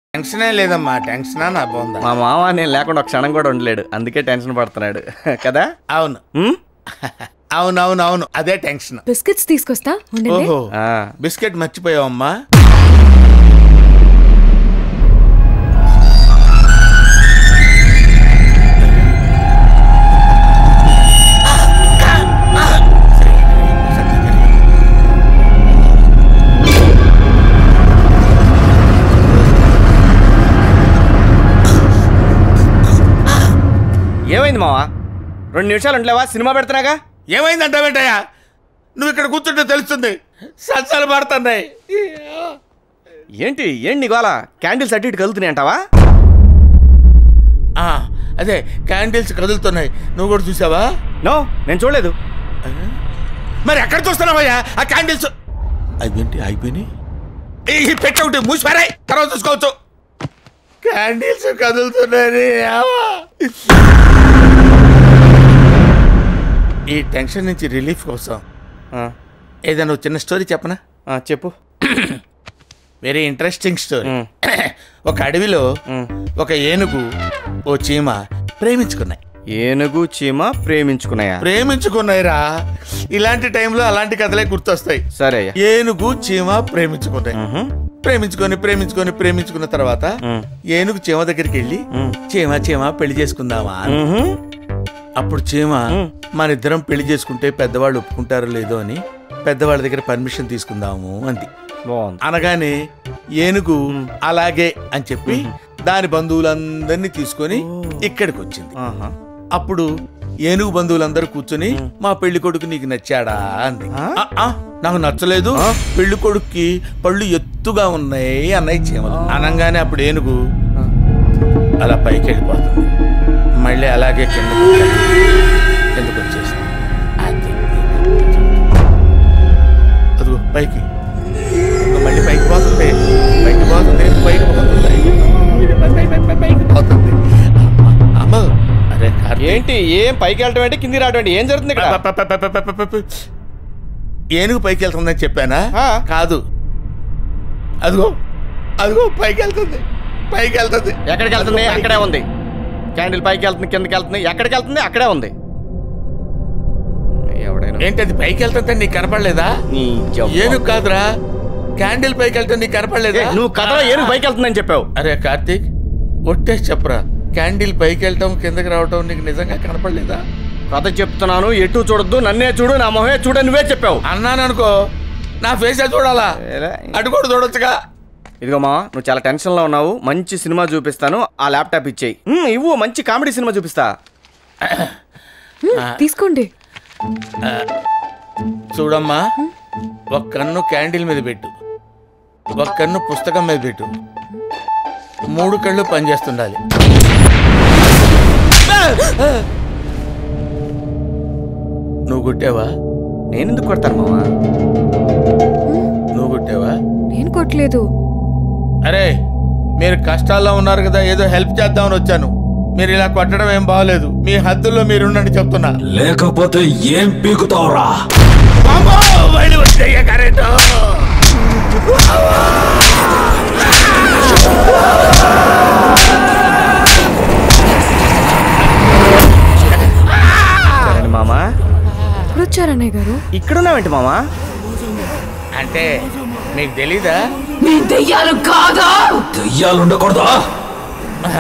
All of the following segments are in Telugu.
టెన్షనే లేదమ్మా టెన్షనా నా బాగుందా మా మామ నేను లేకుండా ఒక క్షణం కూడా ఉండలేడు అందుకే టెన్షన్ పడుతున్నాడు కదా అవును ఉమ్? అవును అవును అవును అదే టెన్షన్ బిస్కెట్స్ తీసుకొస్తా ఉండండి ఓహో ఆ, బిస్కెట్ మర్చిపోయావమ్మా ఏమైంది మావా రెండు నిమిషాలు ఉండలేవా సినిమా పెడుతున్నాగా ఏమైందంటావేంటయ్యా నువ్వు ఇక్కడ కూర్చుంటే తెలుస్తుంది సత్సాలు పడుతున్నాయి ఏంటి ఏంటి నీకు అలా క్యాండిల్స్ అటు ఇటు కలుగుతున్నాయి అంటావా ఆ, అదే క్యాండిల్స్ కదులుతున్నాయి నువ్వు కూడా చూసావా నో నేను చూడలేదు మరి ఎక్కడ చూస్తున్నావయ్యా ఆ క్యాండిల్స్ అదేంటి అయిపోయినాయి ఈ పెట్ట ఒకటి మూసిపారాయి తర్వాత చూసుకోవచ్చు క్యాండిల్స్ కదులుతున్నాయి ఆవా. ఈ టెన్షన్ నుంచి రిలీఫ్ కోసం ఆ, ఏదైనా ఒక చిన్న స్టోరీ చెప్పనా ఆ, చెప్పు వెరీ ఇంట్రెస్టింగ్ స్టోరీ మ్. ఒక అడవిలో మ్. ఒక ఏనుగు ఓ చీమ ప్రేమించుకున్నాయి ఏనుగు చీమ ప్రేమించుకున్నాయా ప్రేమించుకున్నాయిరా ఇలాంటి టైంలో అలాంటి కథలే గుర్తొస్తాయి సరే అయ్యా ఏనుగు చీమ ప్రేమించుకున్నాయి మ్హూ. ప్రేమించుకొని ప్రేమించుకొని ప్రేమించుకున్న తర్వాత మ్. ఏనుగు చీమ దగ్గరికి వెళ్ళి మ్. చీమ చీమ పెళ్లి చేసుకుందామా అని. మ్హూ. అప్పుడు చీమ మ్. మన ఇద్దరం పెళ్లి చేసుకుంటే పెద్దవాళ్ళు ఒప్పుకుంటారో లేదో అని పెద్దవాళ్ళ దగ్గర పర్మిషన్ తీసుకుందాము అంది బాగుంది అనగానే ఏనుగు అలాగే అని చెప్పి దాని బంధువులందరినీ తీసుకొని ఇక్కడికి వచ్చింది ఆహా. అప్పుడు ఏనుగు బంధువులందరూ కూర్చొని మా పెళ్లి కొడుకు నీకు నచ్చాడా అంది ఆ? "ఆ, ఆ, నాకు నచ్చలేదు ఆ? పెళ్లి కొడుక్కి పళ్ళు ఎత్తుగా ఉన్నాయి అన్నయ్య చీమలు అనగానే అప్పుడు ఏనుగు ఆ. అలా పైకి వెళ్ళిపోతుంది మళ్ళీ అలాగే కింద కిందకు వచ్చేసింది అది. అదిగో పైకి ఇంకా మళ్ళీ పైకి పోతుంది పైకి పోతుంది పైకి పోతుంది పై- పై- పై- పై- పైకి పోతుంది అమ్మ, అమ్మ అరే కార్తీక్. ఏంటి ఏం పైకి వెళ్ళటం ఏంటి కిందికి రావటం ఏంటి ఏం జరుగుతుంది ఇక్కడ ప- ప- ప- ప- ప- ప- ప- ఏనుగు పైకి వెళ్తుందని చెప్పానా ఆ. కాదు అదిగో అదిగో పైకి వెళ్తుంది పైకి వెళ్తుంది ఎక్కడికి వెళ్తుంది అదిగో పైకి. అక్కడే ఉంది క్యాండిల్ పైకి వెళ్తుంది కిందకి వెళ్తుంది ఎక్కడికి వెళ్తుంది అక్కడే ఉంది ఎవడైనా ఏంటి అది పైకి వెళ్తుంటే నీకు కనపడలేదా నీ జవ్వ. ఏనుగు కాదురా క్యాండిల్ పైకి వెళ్తే నీకు ఏ, కనపడలేదా నువ్వు కథలో ఏనుగు పైకి వెళ్తుందని చెప్పావు అరే కార్తీక్ ఒట్టేసి చెప్పరా క్యాండిల్ పైకి వెళ్ళటం కిందకి రావటం నీకు నిజంగా కనపడలేదా కథ చెప్తున్నాను ఎటు చూడొద్దు నన్నే చూడు నా మొహమే చూడు నువ్వే చెప్పావు అన్నాను అనుకో నా ఫేసే చూడాలా ఏలే. అటు కూడా చూడొచ్చుగా ఇదిగో మా నువ్వు చాలా టెన్షన్ లో ఉన్నావు మంచి సినిమా చూపిస్తాను ఆ ల్యాప్టాప్ ఇచ్చేయి ఉమ్, ఇవ్వు మంచి కామెడీ సినిమా చూపిస్తా మ్మ్, తీసుకోండి చూడమ్మా ఒక కన్ను క్యాండిల్ మీద పెట్టు ఒక కన్ను పుస్తకం మీద పెట్టు మూడు కళ్ళు పనిచేస్తుండాలి నువ్వు కొట్టావా నేను ఎందుకు కొడతాను మావా నువ్వు కొట్టావా నేను కొట్టలేదు అరే మీరు కష్టాల్లో ఉన్నారు కదా ఏదో హెల్ప్ చేద్దామని వచ్చాను మీరు ఇలా కొట్టడం ఏం బాగలేదు మీ హద్దుల్లో మీరుండండి చెప్తున్నా లేకపోతే ఏం పీకుతావురా అమ్మో, బయలు వచ్చాయ్యా కరెంటు సరేనా మామా ఇప్పుడు వచ్చారు అన్నయ్య గారు ఇక్కడున్నావేంటి మామా అంటే మీకు తెలీదా దెయ్యాలు ఉండకూడదా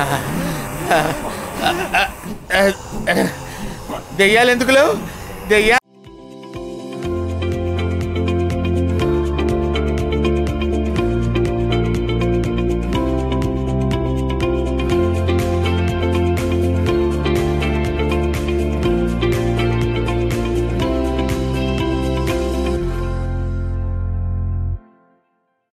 దెయ్యాలు ఎందుకు లేవు దెయ్యాలు